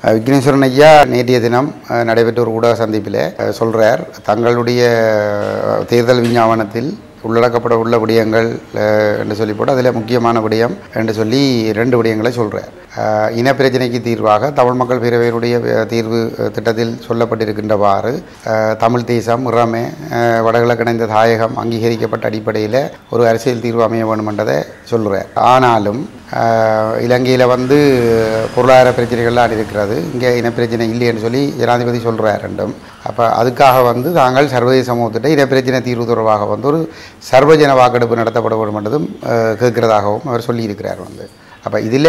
அஹ் விக்னேஸ்வரன் ஐயா நேற்றைய தினம் அஹ், நடைபெற்ற ஒரு ஊடக சந்திப்பில் அஹ், சொல்றார் தங்களுடைய அஹ், தேர்தல் விஞ்ஞாபனத்தில் உள்ளடக்கப்பட உள்ள விடயங்கள் அஹ், என்று சொல்லி போட்டு அதில் முக்கியமான விடயம் என்று சொல்லி ரெண்டு விடயங்களை சொல்கிறார் இனப்பிரச்சனைக்கு தீர்வாக தமிழ் மக்கள் பேரவையினுடைய அஹ், தீர்வு அஹ், திட்டத்தில் சொல்லப்பட்டிருக்கின்றவாறு அஹ், தமிழ் தேசம் இறமே அஹ், வடகிழக்கிணைந்த தாயகம் அங்கீகரிக்கப்பட்ட அடிப்படையில் ஒரு அரசியல் தீர்வு அமைய வேண்டும் என்றதை சொல்கிறார் ஆனாலும் அஹ், இலங்கையில் வந்து பொருளாதார பிரச்சனைகள்லாம் இருக்கிறது இங்கே இனப்பிரச்சனை இல்லைன்னு சொல்லி ஜனாதிபதி சொல்கிறார் ரெண்டும் அப்போ அதுக்காக வந்து தாங்கள் சர்வதேச சமூகத்திட்ட இனப்பிரச்சனை தீர்வு தொடர்பாக வந்து ஒரு சர்வஜன வாக்கெடுப்பு நடத்தப்பட வேண்டும் என்றதும் அஹ், கேட்கிறதாகவும் அவர் சொல்லியிருக்கிறார் வந்து அப்போ இதில்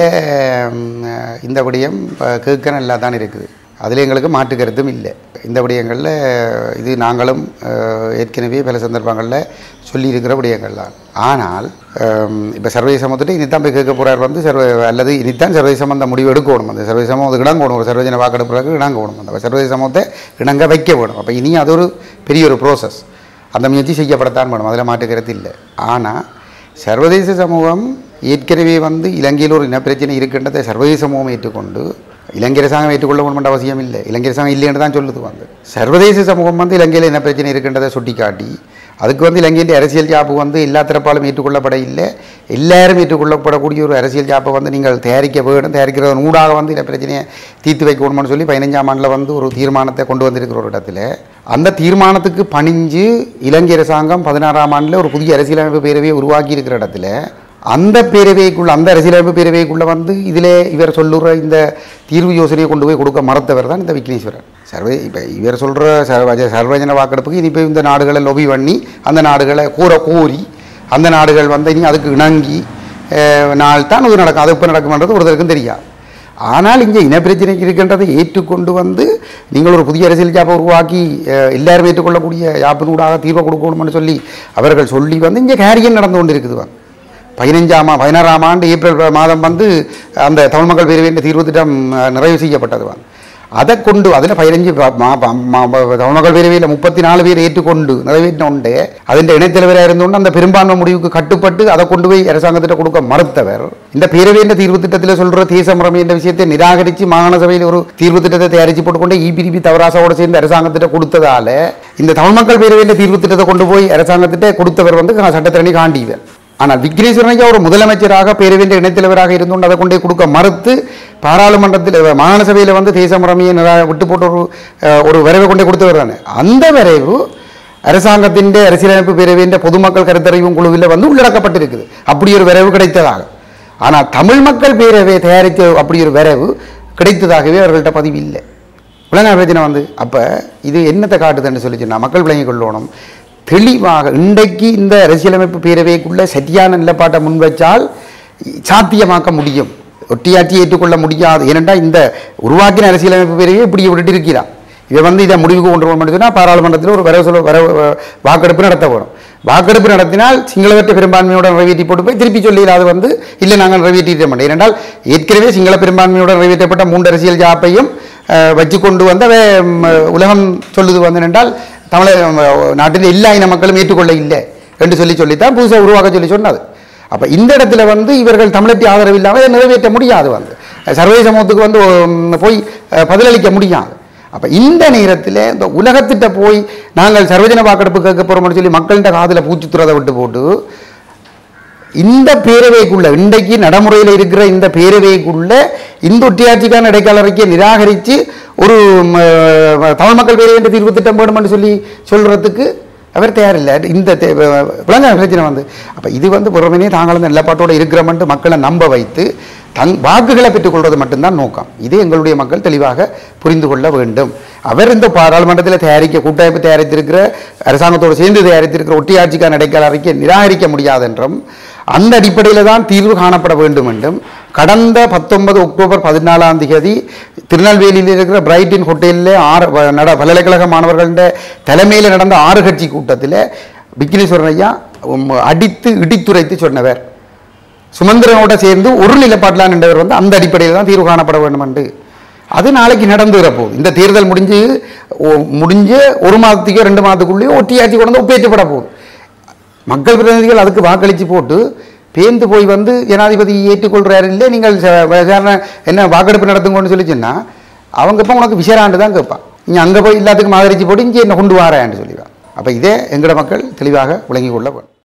இந்த விடயம் அஹ், கேட்க நல்லா தான் இருக்குது அதில் எங்களுக்கு மாற்று கருத்தும் இல்லை இந்த விடயங்களில் இது நாங்களும் அஹ், ஏற்கனவே பல சந்தர்ப்பங்களில் சொல்லியிருக்கிற விடயங்கள் தான் ஆனால் இப்போ சர்வதேச சமூகத்திட்ட இனித்தான் போய் கேட்க போகிறார் வந்து சர்வ அல்லது இனித்தான் சர்வதேச சம்பந்த முடிவு எடுக்கணும் அந்த சர்வதேச சமூகத்துக்கு இணங்கணும் ஒரு சர்வஜன வாக்கெடுப்புறதுக்கு இணங்கணும் அந்த சர்வதேச சமூகத்தை இணங்க வைக்க வேணும் அப்போ இனி அது ஒரு பெரிய ஒரு ப்ரோசஸ் அந்த முயற்சி செய்யப்படத்தான் வேணும் அதில் மாற்று கருத்து இல்லை ஆனால் சர்வதேச சமூகம் ஏற்கனவே வந்து இலங்கையில் ஒரு இனப்பிரச்சனை இருக்கின்றதை சர்வதேச சமூகம் ஏற்றுக்கொண்டு இலங்கை அரசாங்கம் ஏற்றுக்கொள்ள வேண்டும் அவசியம் இல்லை இலங்கை அரசாங்கம் இல்லைன்னு தான் சொல்லுது வந்து சர்வதேச சமூகம் வந்து இலங்கையில் என்ன பிரச்சனை இருக்கின்றதை சுட்டிக்காட்டி அதுக்கு வந்து இலங்கையின் அரசியல் ஜாப்பு வந்து எல்லா தரப்பாலும் ஏற்றுக்கொள்ளப்பட இல்லை எல்லாரும் ஏற்றுக்கொள்ளப்படக்கூடிய ஒரு அரசியல் ஜாப்பை வந்து நீங்கள் தயாரிக்க வேணும் தயாரிக்கிறதன் ஊடாக வந்து இந்த பிரச்சனையை தீர்த்து வைக்கணும்னு சொல்லி பதினஞ்சாம் ஆண்டில் வந்து ஒரு தீர்மானத்தை கொண்டு வந்திருக்கிற ஒரு இடத்துல அந்த தீர்மானத்துக்கு பணிஞ்சு இலங்கை அரசாங்கம் பதினாறாம் ஆண்டில் ஒரு புதிய அரசியலமைப்பு பேரவையை உருவாக்கி இருக்கிற இடத்துல அந்த பேரவைக்குள்ள அந்த அரசியலமைப்பு பேரவைக்குள்ள வந்து இதிலே இவர் சொல்லுற இந்த தீர்வு யோசனையை கொண்டு போய் கொடுக்க மறுத்தவர் தான் இந்த விக்னேஸ்வரன் சர்வே இப்போ இவர் சொல்கிற சர்வஜ சர்வஜன வாக்கெடுப்புக்கு இனி போய் இந்த நாடுகளை லொபி பண்ணி அந்த நாடுகளை கூற கோரி அந்த நாடுகள் வந்து இனி அதுக்கு இணங்கி அஹ், நாள் தான் இது நடக்கும் அது இப்போ நடக்கும்ன்றது ஒருத்தருக்கும் தெரியாது ஆனால் இங்கே இனப்பிரச்சனைக்கு இருக்கின்றதை ஏற்றுக்கொண்டு வந்து நீங்கள் ஒரு புதிய அரசியல் ஜாப்பை உருவாக்கி அஹ், எல்லாரும் ஏற்றுக்கொள்ளக்கூடிய யாப்பினூடாக தீர்வை கொடுக்கணும்னு சொல்லி அவர்கள் சொல்லி வந்து இங்கே கேரியன் நடந்து கொண்டு இருக்குது வந்து பதினஞ்சாம் ஆ- பதினாறாம் ஆண்டு ஏப்ரல் மாதம் வந்து அந்த தமிழ் மக்கள் பேரவையின் தீர்வு திட்டம் அஹ், நிறைவு செய்யப்பட்டது வந்து அதை கொண்டு அதில் பதினஞ்சு ப- மா- ப- மா- ப- தமிழ் மக்கள் பேரவையில் முப்பத்தி நாலு பேர் ஏற்றுக்கொண்டு நிறைவேற்றின உண்டு அதில் இணைத்தலைவராக இருந்தோண்டு அந்த பெரும்பான்மை முடிவுக்கு கட்டுப்பட்டு அதை கொண்டு போய் அரசாங்கத்திட்ட கொடுக்க மறுத்தவர் இந்த பேரவையின் தீர்வு திட்டத்தில் சொல்கிற தேசமுறைமை என்ற விஷயத்தை நிராகரித்து மாகாண சபையில் ஒரு தீர்வு திட்டத்தை தயாரித்து போட்டுக்கொண்டு இபிடிபி தவராசாவோடு சேர்ந்து அரசாங்கத்திட்ட கொடுத்ததால இந்த தமிழ் மக்கள் பேரவையின் தீர்வு திட்டத்தை கொண்டு போய் அரசாங்கத்திட்ட கொடுத்தவர் வந்து சட்டத்திரணி காண்டியவர் ஆனால் விக்னேஸ்வரன் ஐயா ஒரு முதலமைச்சராக பேரவையின் இணைத்தலைவராக இருந்துകൊണ്ട് அதை கொண்டு போய் கொடுக்க மறுத்து பாராளுமன்றத்தில் மாகாண சபையில் வந்து தேச முறைமையை நிரா- விட்டு போட்டு ஒரு அஹ், ஒரு வரைவை கொண்டு போய் கொடுத்தவர் தானே அந்த வரைவு அரசாங்கத்தின் அரசியலமைப்பு பேரவையின் பொதுமக்கள் கருத்தறிவும் குழுவில் வந்து உள்ளடக்கப்பட்டிருக்குது அப்படி ஒரு வரைவு கிடைத்ததாக ஆனால் தமிழ் மக்கள் பேரவை தயாரித்த அப்படி ஒரு வரைவு கிடைத்ததாகவே அவர்கள்ட்ட பதிவு இல்லை உலக பிரச்சனை வந்து அப்போ இது என்னத்தை காட்டுதுன்னு சொல்லி சொன்னா மக்கள் விளங்கிக் கொள்ளணும் தெளிவாக இன்றைக்கு இந்த அரசியலமைப்பு பேரவைக்குள்ள சரியான நிலப்பாட்டை முன்வைச்சால் சாத்தியமாக்க முடியும் ஒட்டியாட்சி ஏற்றுக்கொள்ள முடியாது ஏனென்றால் இந்த உருவாக்கின அரசியலமைப்பு பேரவையை இப்படி விட்டுட்டு இருக்கிறான் இவன் வந்து இதை முடிவுக்கு கொண்டு போக சொன்னால் பாராளுமன்றத்தில் ஒரு வரவு சொல்ல வர வாக்கெடுப்பு நடத்த வேணும் வாக்கெடுப்பு நடத்தினால் சிங்களவற்ற பெரும்பான்மையோட நிறைவேற்றி போட்டு போய் திருப்பி சொல்லி அது வந்து இல்லை நாங்கள் நிறைவேற்றிட மாட்டோம் ஏனென்றால் ஏற்கனவே சிங்கள பெரும்பான்மையோட நிறைவேற்றப்பட்ட மூன்று அரசியல் ஜாப்பையும் அஹ், வச்சு கொண்டு வந்து அவை ம், உலகம் சொல்லுது வந்து என்றால் தமிழ நாட்டில் எல்லா இன மக்களும் ஏற்றுக்கொள்ள இல்லை என்று சொல்லி சொல்லித்தான் புதுசாக உருவாக்க சொல்லி சொன்னது அப்போ இந்த இடத்துல வந்து இவர்கள் தமிழற்றி ஆதரவு இல்லாமல் இதை நிறைவேற்ற முடியாது வந்து சர்வதேச சமூகத்துக்கு வந்து உம், போய் அஹ், பதிலளிக்க முடியாது அப்போ இந்த நேரத்தில் இந்த உலகத்திட்ட போய் நாங்கள் சர்வஜன வாக்கெடுப்பு கேட்க போகிறோம்னு சொல்லி மக்கள்கிட்ட காதில் பூச்சித்துறதை விட்டு போட்டு இந்த பேரவைக்குள்ள இன்றைக்கு நடைமுறையில் இருக்கிற இந்த பேரவைக்குள்ள இந்த ஒட்டியாட்சிக்கான இடைக்கால அறிக்கையை நிராகரித்து ஒரு ம, தமிழ் மக்கள் பேரவை என்ற தீர்வு திட்டம் வேணும்னு சொல்லி சொல்றதுக்கு அவர் தயாரில்லை இந்த தே- விளங்க பிரச்சனை வந்து அப்போ இது வந்து புறமனே தாங்களும் நிலப்பாட்டோடு இருக்கிறோம்ட்டு மக்களை நம்ப வைத்து தங் வாக்குகளை பெற்றுக்கொள்வது மட்டும்தான் நோக்கம் இது எங்களுடைய மக்கள் தெளிவாக புரிந்து கொள்ள வேண்டும் அவர் இந்த பாராளுமன்றத்தில் தயாரிக்க கூட்டமைப்பு தயாரித்திருக்கிற அரசாங்கத்தோடு சேர்ந்து தயாரித்திருக்கிற ஒட்டியாட்சிக்கான இடைக்கால அறிக்கையை நிராகரிக்க முடியாது என்றும் அந்த அடிப்படையில் தான் தீர்வு காணப்பட வேண்டும் என்றும் கடந்த பத்தொன்பது அக்டோபர் பதினாலாம் தேதி திருநெல்வேலியில் இருக்கிற பிரைட்டின் ஹோட்டலில் ஆறு வ- நட பல்கலைக்கழக மாணவர்கள தலைமையில் நடந்த ஆறு கட்சி கூட்டத்தில் விக்னேஸ்வரன் ஐயா உம், அடித்து இடித்துரைத்து சொன்னவர் சுமந்திரனோட சேர்ந்து ஒரு நிலப்பாட்டில் நின்றவர் வந்து அந்த அடிப்படையில் தான் தீர்வு காணப்பட வேண்டும் என்று அது நாளைக்கு நடந்து வரப்போகுது இந்த தேர்தல் முடிஞ்சு ஓ- முடிஞ்சு ஒரு மாதத்துக்கோ ரெண்டு மாதத்துக்குள்ளேயோ ஒட்டியாட்சி கொண்டு வந்து ஒப்பேற்றப்பட போகுது மக்கள் பிரதிநிதிகள் அதுக்கு வாக்களித்து போட்டு பேந்து போய் வந்து ஜனாதிபதி ஏற்றுக்கொள்கிறாரு இல்லை நீங்கள் ச- சாதாரண என்ன வாக்கெடுப்பு நடத்துங்கன்னு சொல்லி சொன்னா அவங்க இப்போ உனக்கு விசேராண்டு தான் கேட்பான் நீ அங்கே போய் எல்லாத்துக்கும் ஆதரிச்சு போட்டு இங்கே என்ன கொண்டு வாரேன்னு சொல்லிடுவான் அப்போ இதே எங்களோட மக்கள் தெளிவாக விளங்கி கொள்ள வேண்டும்